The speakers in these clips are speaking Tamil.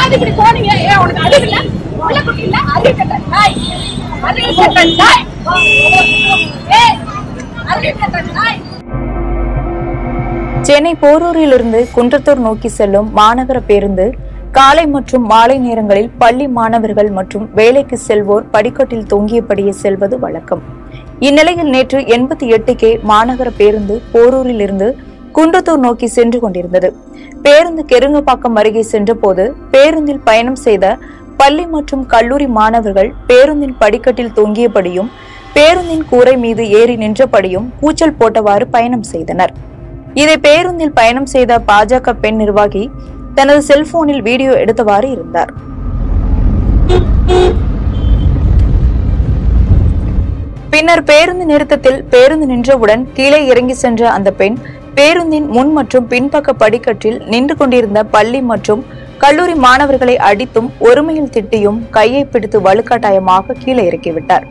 நாள் இப்படி போனீங்க ஏன் உனக்கு அறிவு இல்ல உள்ள குட்டி இல்ல அறிவு கட்ட நாய் அறிவு கட்ட நாய் ஏய் அறிவு கட்ட நாய் சென்னை போரூரிலிருந்து குன்றத்தூர் நோக்கி செல்லும் மாநகர பேருந்து காலை மற்றும் மாலை நேரங்களில் பள்ளி மாணவர்கள் மற்றும் வேலைக்கு செல்வோர் படிக்கட்டில் தொங்கியபடியே செல்வது வழக்கம் இந்நிலையில் நேற்று எண்பத்தி எட்டு கே மாநகர பேருந்து போரூரில் இருந்து குன்றத்தூர் நோக்கி சென்று கொண்டிருந்தது பேருந்து கெருங்கப்பாக்கம் அருகே சென்றபோது பேருந்தில் பயணம் செய்த பள்ளி மற்றும் கல்லூரி மாணவர்கள் பேருந்தின் படிக்கட்டில் தொங்கியபடியும் பேருந்தின் கூரை மீது ஏறி நின்றபடியும் கூச்சல் போட்டவாறு பயணம் செய்தனர் இதை பேருந்தில் பயணம் செய்த பாஜக பெண் நிர்வாகி தனது செல்போனில் வீடியோ எடுத்தவாறு இருந்தார் பின்னர் பேருந்து நிறுத்தத்தில் பேருந்து நின்றவுடன் கீழே இறங்கி சென்ற அந்த பெண் பேருந்தின் முன் மற்றும் பின்பக்க படிக்கட்டில் நின்று கொண்டிருந்த பள்ளி மற்றும் கல்லூரி மாணவர்களை அடித்தும் ஒருமையில் திட்டியும் கையை பிடித்து வலுக்கட்டாயமாக கீழே இறக்கிவிட்டார்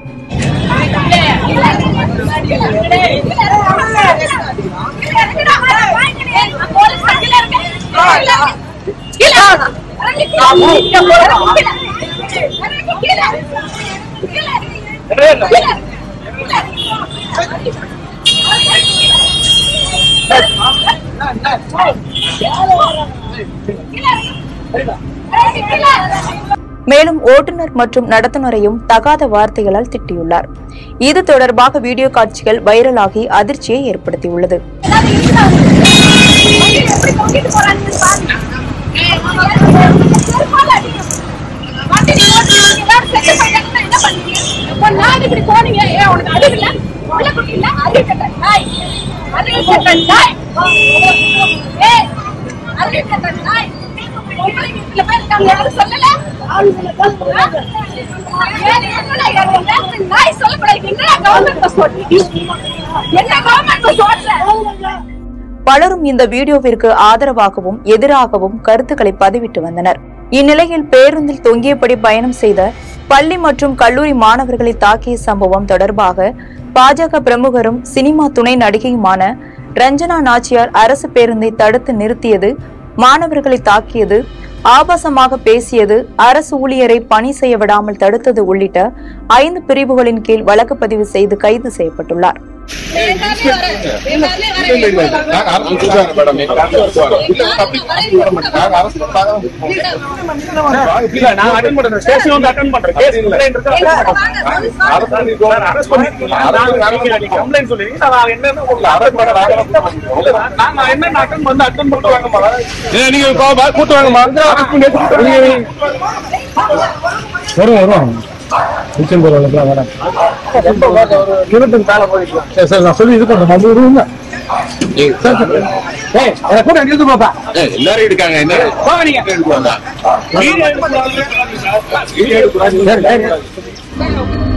மேலும் ஓட்டுநர் மற்றும் நடத்துனரையும் தகாத வார்த்தைகளால் திட்டியுள்ளார் இது தொடர்பாக வீடியோ காட்சிகள் வைரலாகி அதிர்ச்சியை ஏற்படுத்தியுள்ளது எப்படி தொங்கிட்டு போறான்னு பாருங்க வண்டி நீ ஓட்டுறீங்க, எல்லாரும் செத்து போயிட்டாங்கன்னா என்ன பண்ணுவீங்க? ஒரு நாள் இப்படி போனீங்க, ஏன் உனக்கு அறிவு இல்ல? உள்ள குட்டி இல்ல? அறிவு கெட்ட நாய். அறிவு கெட்ட நாய். ஏய், அறிவு கெட்ட நாய். பொம்பளைங்க இத்தனை பேர் இருக்காங்க, யாரும் சொல்லல? ஆ? ஏன் என்னடா ஏறுறீங்க? நாய் சொல்லக்கூடாது. என்னடா government bus ஓட்டுறீங்க? என்ன government bus ஓட்டுற? பலரும் இந்த வீடியோவிற்கு ஆதரவாகவும் எதிராகவும் கருத்துக்களை பதிவிட்டு வந்தனர் இந்நிலையில் பேருந்தில் தொங்கியபடி பயணம் செய்த பள்ளி மற்றும் கல்லூரி மாணவர்களை தாக்கிய சம்பவம் தொடர்பாக பாஜக பிரமுகரும் சினிமா துணை நடிகையுமான ரஞ்சனா நாச்சியார் அரசு பேருந்தை தடுத்து நிறுத்தியது மாணவர்களை தாக்கியது ஆபாசமாக பேசியது அரசு ஊழியரை பணி செய்ய விடாமல் தடுத்தது உள்ளிட்ட ஐந்து பிரிவுகளின் கீழ் வழக்கு பதிவு செய்து கைது செய்யப்பட்டுள்ளார் இல்ல நான் அட்டன் பண்றேன் ஸ்டேஷன் வந்து அட்டன் பண்றேன் கேஸ் கம்ப்ளைண்ட் இருக்கு அரெஸ்ட் பண்ணிருக்கீங்க கம்ப்ளைண்ட் சொல்லுவீங்க நான் என்னன்னு உங்களுக்கு அரெஸ்ட் பண்ண நான் நான் என்ன அட்டன் வந்து அட்டன் பண்ணிட்டு வாங்கம்மா நீங்க கூட்டு வாங்கம்மா வரும் வரும் கிச்சன் போறவங்களுக்குலாம் வரேன் இருபத்தஞ்சு காலம் போயிக்கலாம் சரி சரி நான் சொல்லி இது பண்றேன் அது விடுங்க சரி சரி ஏய் அதை கூட எழுது பாப்பா எல்லாரும் இருக்காங்க என்ன வாங்க நீங்க எடுக்குவாங்க வீடியோ எடுக்கலாம் சரி சரி